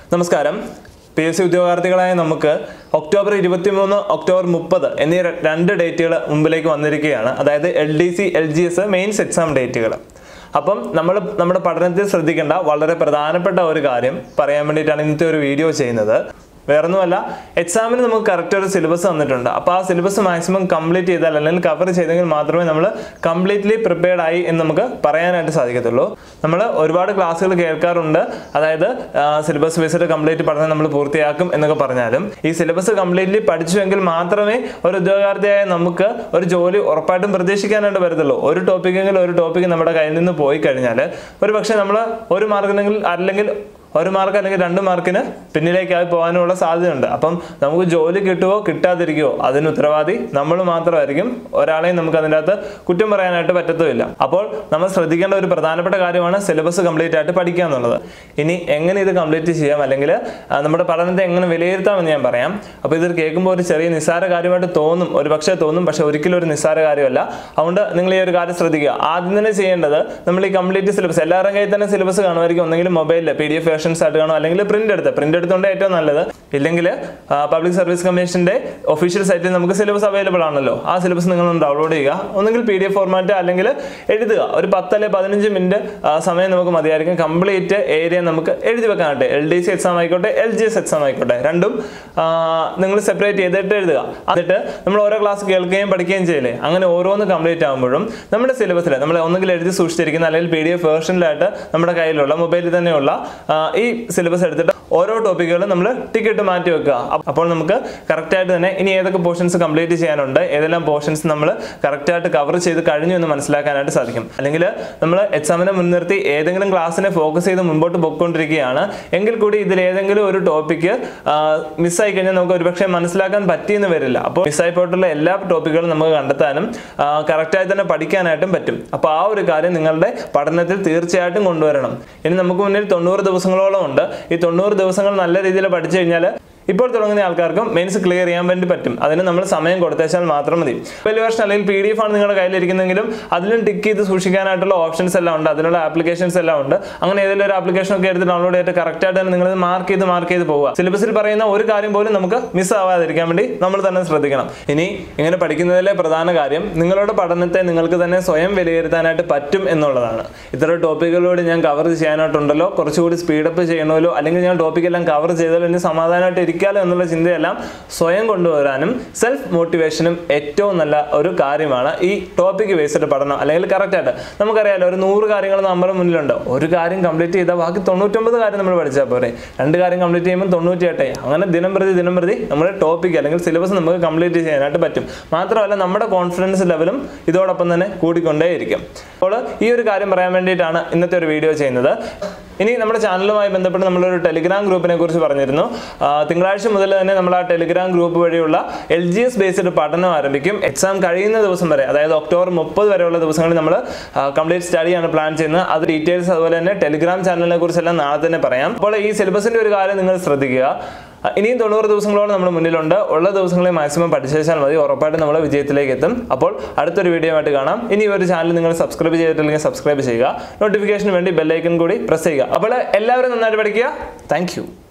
നമസ്കാരം P S C ഉദ്യോഗാർത്ഥികളായ നമുക്ക് October ഇരുപത്തിമൂന്ന് ഒക്ടോബർ മുപ്പത് എന്നീ ര- രണ്ട് ഡേറ്റുകൾ മുമ്പിലേക്ക് വന്നിരിക്കുകയാണ് അതായത് L D C L G S mains exam ഡേറ്റുകൾ അപ്പം നമ്മൾ നമ്മുടെ പഠനത്തിൽ ശ്രദ്ധിക്കേണ്ട വളരെ പ്രധാനപ്പെട്ട ഒരു കാര്യം പറയാൻ വേണ്ടിയിട്ടാണ് ഇന്നത്തെ ഒരു വീഡിയോ ചെയ്യുന്നത് വേറൊന്നുമല്ല എക്സാമിന് നമുക്ക് കറക്റ്റ് ഒരു സിലബസ് തന്നിട്ടുണ്ട് അപ്പോൾ ആ സിലബസ് മാക്സിമം കംപ്ലീറ്റ് ചെയ്താൽ അല്ലെങ്കിൽ കവർ ചെയ്തെങ്കിൽ മാത്രമേ നമ്മൾ കംപ്ലീറ്റ്ലി പ്രിപ്പയർഡ് ആയി എന്ന് നമുക്ക് പറയാനായിട്ട് സാധിക്കത്തുള്ളൂ നമ്മൾ ഒരുപാട് ക്ലാസ്സുകൾ കേൾക്കാറുണ്ട് അതായത് സിലബസ് ബേസ്ഡ് കംപ്ലീറ്റ് പഠനം നമ്മൾ പൂർത്തിയാക്കും എന്നൊക്കെ പറഞ്ഞാലും ഈ സിലബസ് കംപ്ലീറ്റ്ലി പഠിച്ചുവെങ്കിൽ മാത്രമേ ഒരു ഉദ്യോഗാർത്ഥിയായ നമുക്ക് ഒരു ജോലി ഉറപ്പായിട്ടും പ്രതീക്ഷിക്കാനായിട്ട് വരത്തുള്ളൂ ഒരു ടോപ്പിക്കെങ്കിലും ഒരു ടോപ്പിക്ക് നമ്മുടെ കയ്യിൽ നിന്ന് പോയി കഴിഞ്ഞാൽ ഒരു പക്ഷേ നമ്മൾ ഒരു മാർക്കിനെങ്കിൽ അല്ലെങ്കിൽ ഒരു മാർക്ക് അല്ലെങ്കിൽ രണ്ട് മാർക്കിന് പിന്നിലേക്കായി പോകാനുള്ള സാധ്യതയുണ്ട് അപ്പം നമുക്ക് ജോലി കിട്ടുമോ കിട്ടാതിരിക്കുമോ അതിന് ഉത്തരവാദി നമ്മൾ മാത്രമായിരിക്കും ഒരാളെയും നമുക്ക് അതിൻ്റെ അകത്ത് കുറ്റം പറയാനായിട്ട് പറ്റത്തുമില്ല അപ്പോൾ നമ്മൾ ശ്രദ്ധിക്കേണ്ട ഒരു പ്രധാനപ്പെട്ട കാര്യമാണ് സിലബസ് കംപ്ലീറ്റ് ആയിട്ട് പഠിക്കുക എന്നുള്ളത് ഇനി എങ്ങനെ ഇത് കംപ്ലീറ്റ് ചെയ്യാം അല്ലെങ്കിൽ ആ, നമ്മുടെ പഠനത്തെ എങ്ങനെ വിലയിരുത്താമെന്ന് ഞാൻ പറയാം അപ്പോൾ ഇത് കേൾക്കുമ്പോൾ ഒരു ചെറിയ നിസ്സാര കാര്യമായിട്ട് തോന്നും ഒരു പക്ഷേ തോന്നും പക്ഷേ ഒരിക്കലും ഒരു നിസ്സാര കാര്യമല്ല അതുകൊണ്ട് നിങ്ങൾ ഈ ഒരു കാര്യം ശ്രദ്ധിക്കുക ആദ്യം തന്നെ ചെയ്യേണ്ടത് നമ്മൾ ഈ കംപ്ലീറ്റ് സിലബസ് എല്ലാവരുടെ കയ്യിൽ തന്നെ സിലബസ് കാണുമായിരിക്കും ഒന്നെങ്കിൽ മൊബൈലിൽ പി ഡി എഫ് വേർഷൻസ് ആയിട്ട് കാണും അല്ലെങ്കിൽ പ്രിന്റ് എടുത്ത് പ്രിന്റ് എടുത്തുകൊണ്ട് ഏറ്റവും നല്ലത് ഇല്ലെങ്കിൽ പബ്ലിക് സർവീസ് കമ്മീഷന്റെ ഒഫീഷ്യൽ സൈറ്റിൽ നമുക്ക് സിലബസ് അവൈലബിൾ ആണല്ലോ ആ സിലബസ് നിങ്ങൾ ഡൗൺലോഡ് ചെയ്യുക ഒന്നെങ്കിൽ പി ഡി എഫ് ഫോർമാറ്റ് അല്ലെങ്കിൽ എഴുതുക ഒരു പത്ത് അല്ലെങ്കിൽ പതിനഞ്ച് മിനിറ്റ് സമയം നമുക്ക് മതിയായിരിക്കും കംപ്ലീറ്റ് ഏരിയ നമുക്ക് എഴുതി വെക്കാനായിട്ട് എൽ ഡി സി എക്സാം ആയിക്കോട്ടെ എൽ ജി എസ് എക്സാം ആയിക്കോട്ടെ രണ്ടും നിങ്ങൾ സെപ്പറേറ്റ് ചെയ്തിട്ട് എഴുതുക എന്നിട്ട് നമ്മൾ ഓരോ ക്ലാസ് കേൾക്കുകയും പഠിക്കുകയും ചെയ്യില്ലേ അങ്ങനെ ഓരോന്ന് കംപ്ലീറ്റ് ആകുമ്പോഴും നമ്മുടെ സിലബസിൽ നമ്മൾ ഒന്നുകിൽ എഴുതി സൂക്ഷിച്ചിരിക്കുന്ന അല്ലെങ്കിൽ പി ഡി എഫ് വേർഷനിലായിട്ട് നമ്മുടെ കയ്യിലുള്ള മൊബൈലിൽ തന്നെയുള്ള ആ, ഈ സിലബസ് എടുത്തിട്ട് ഓരോ ടോപ്പിക്കുകളും നമ്മൾ ടിക്കറ്റ് മാറ്റി വെക്കുക അപ്പ- അപ്പോൾ നമുക്ക് കറക്റ്റായിട്ട് തന്നെ ഇനി ഏതൊക്കെ പോർഷൻസ് കംപ്ലീറ്റ് ചെയ്യാനുണ്ട് ഏതെല്ലാം പോർഷൻസ് നമ്മൾ കറക്റ്റായിട്ട് കവർ ചെയ്ത് കഴിഞ്ഞു എന്ന് മനസ്സിലാക്കാനായിട്ട് സാധിക്കും അല്ലെങ്കിൽ നമ്മൾ എക്സാമിനെ മുൻനിർത്തി ഏതെങ്കിലും ക്ലാസ്സിനെ ഫോക്കസ് ചെയ്ത് മുമ്പോട്ട് പോയിക്കൊണ്ടിരിക്കുകയാണ് എങ്കിൽ കൂടി ഇതിൽ ഏതെങ്കിലും ഒരു ടോപ്പിക്ക് മിസ്സായി കഴിഞ്ഞാൽ നമുക്ക് ഒരുപക്ഷെ മനസ്സിലാക്കാൻ പറ്റിയെന്ന് വരില്ല അപ്പോൾ മിസ്സായി പോയിട്ടുള്ള എല്ലാ ടോപ്പിക്കുകളും നമുക്ക് കണ്ടെത്താനും കറക്റ്റായി തന്നെ പഠിക്കാനായിട്ടും പറ്റും അപ്പോൾ ആ ഒരു കാര്യം നിങ്ങളുടെ പഠനത്തിൽ തീർച്ചയായിട്ടും കൊണ്ടുവരണം ഇനി നമുക്ക് മുന്നിൽ തൊണ്ണൂറ് ദിവസങ്ങളോളം ഉണ്ട് ഈ തൊണ്ണൂറ് ദിവസങ്ങൾ നല്ല രീതിയിൽ പഠിച്ചു കഴിഞ്ഞാൽ ഇപ്പോൾ തുടങ്ങുന്ന ആൾക്കാർക്കും മെയിൻസ് ക്ലിയർ ചെയ്യാൻ വേണ്ടി പറ്റും അതിന് നമ്മൾ സമയം കൊടുത്തേച്ചാൽ മാത്രം മതി വലിയ വർഷം അല്ലെങ്കിൽ പി ഡി എഫ് ആണ് നിങ്ങളുടെ കയ്യിലിരിക്കുന്നെങ്കിലും അതിലും ടിക്ക് ചെയ്ത് സൂക്ഷിക്കാനായിട്ടുള്ള ഓപ്ഷൻസ് എല്ലാം ഉണ്ട് അതിനുള്ള ആപ്ലിക്കേഷൻസ് എല്ലാം ഉണ്ട് അങ്ങനെ ഏതെങ്കിലും ഒരു ആപ്ലിക്കേഷൻ ഒക്കെ എടുത്ത് ഡൗൺലോഡ് ചെയ്തിട്ട് കറക്റ്റ് ആയിട്ട് തന്നെ നിങ്ങൾ മാർക്ക് ചെയ്ത് മാർക്ക് ചെയ്ത് പോവുക സിലബസിൽ പറയുന്ന ഒരു കാര്യം പോലും നമുക്ക് മിസ് ആവാതിരിക്കാൻ വേണ്ടി നമ്മൾ തന്നെ ശ്രദ്ധിക്കണം ഇനി ഇങ്ങനെ പഠിക്കുന്നതിലെ പ്രധാന കാര്യം നിങ്ങളുടെ പഠനത്തെ നിങ്ങൾക്ക് തന്നെ സ്വയം വിലയിരുത്താനായിട്ട് പറ്റും എന്നുള്ളതാണ് ഇത്ര ടോപ്പിക്കുകളോട് ഞാൻ കവർ ചെയ്യാനായിട്ടുണ്ടല്ലോ കുറച്ചുകൂടി സ്പീഡപ്പ് ചെയ്യണമല്ലോ അല്ലെങ്കിൽ ഞാൻ ടോപ്പിക് എല്ലാം കവർ ചെയ്താലോ ഇനി സമാധാനമായിട്ട് ഇരിക്കാലോ എന്നുള്ള ചിന്തയെല്ലാം സ്വയം കൊണ്ടുവരാനും സെൽഫ് മോട്ടിവേഷനും ഏറ്റവും നല്ല ഒരു കാര്യമാണ് ഈ ടോപ്പിക് ബേസ്ഡ് പഠനം അല്ലെങ്കിൽ കറക്റ്റ് ആയിട്ട് നമുക്കറിയാലോ ഒരു നൂറ് കാര്യങ്ങൾ നമ്മുടെ മുന്നിലുണ്ട് ഒരു കാര്യം കംപ്ലീറ്റ് ചെയ്താൽ ബാക്കി തൊണ്ണൂറ്റൊമ്പത് കാര്യം നമ്മൾ പഠിച്ചാൽ പോരെ രണ്ട് കാര്യം കംപ്ലീറ്റ് ചെയ്യുമ്പോൾ തൊണ്ണൂറ്റിയെട്ടെ അങ്ങനെ ദിനം പ്രതി ദിനം പ്രതി നമ്മുടെ ടോപ്പിക് അല്ലെങ്കിൽ സിലബസ് നമുക്ക് കംപ്ലീറ്റ് ചെയ്യാനായിട്ട് പറ്റും മാത്രമല്ല നമ്മുടെ കോൺഫിഡൻസ് ലെവലും ഇതോടൊപ്പം തന്നെ കൂടിക്കൊണ്ടേയിരിക്കും അപ്പോൾ ഈ ഒരു കാര്യം പറയാൻ വേണ്ടിയിട്ടാണ് ഇന്നത്തെ ഒരു വീഡിയോ ചെയ്യുന്നത് ഇനി നമ്മുടെ ചാനലുമായി ബന്ധപ്പെട്ട് നമ്മളൊരു ടെലിഗ്രാം ഗ്രൂപ്പിനെ കുറിച്ച് പറഞ്ഞിരുന്നു ആ, തിങ്കളാഴ്ച മുതൽ തന്നെ നമ്മൾ ആ ടെലിഗ്രാം ഗ്രൂപ്പ് വഴിയുള്ള എൽ ജി എസ് ബേസ്ഡ് പഠനം ആരംഭിക്കും എക്സാം കഴിയുന്ന ദിവസം വരെ അതായത് ഒക്ടോബർ മുപ്പത് വരെയുള്ള ദിവസങ്ങളിൽ നമ്മൾ കംപ്ലീറ്റ് സ്റ്റഡിയാണ് പ്ലാൻ ചെയ്യുന്നത് അത് ഡീറ്റെയിൽസ് അതുപോലെ തന്നെ ടെലിഗ്രാം ചാനലിനെ കുറിച്ചെല്ലാം നാളെ തന്നെ പറയാം അപ്പോൾ ഈ സിലബസിന്റെ ഒരു കാര്യം നിങ്ങൾ ശ്രദ്ധിക്കുക ആ, ഇനിയും തൊണ്ണൂറ് ദിവസങ്ങളോളം നമ്മുടെ മുന്നിലുണ്ട് ഉള്ള ദിവസങ്ങളെ മാക്സിമം പഠിച്ചാൽ മതി ഉറപ്പായിട്ടും നമ്മൾ വിജയത്തിലേക്ക് എത്തും അപ്പോൾ അടുത്തൊരു വീഡിയോ ആയിട്ട് കാണാം ഇനി ഈ ഒരു ചാനൽ നിങ്ങൾ സബ്സ്ക്രൈബ് ചെയ്തിട്ടില്ലെങ്കിൽ സബ്സ്ക്രൈബ് ചെയ്യുക നോട്ടിഫിക്കേഷന് വേണ്ടി ബെല്ലൈക്കൺ കൂടി പ്രസ് ചെയ്യുക അപ്പോൾ എല്ലാവരും നന്നായിട്ട് പഠിക്കുക താങ്ക്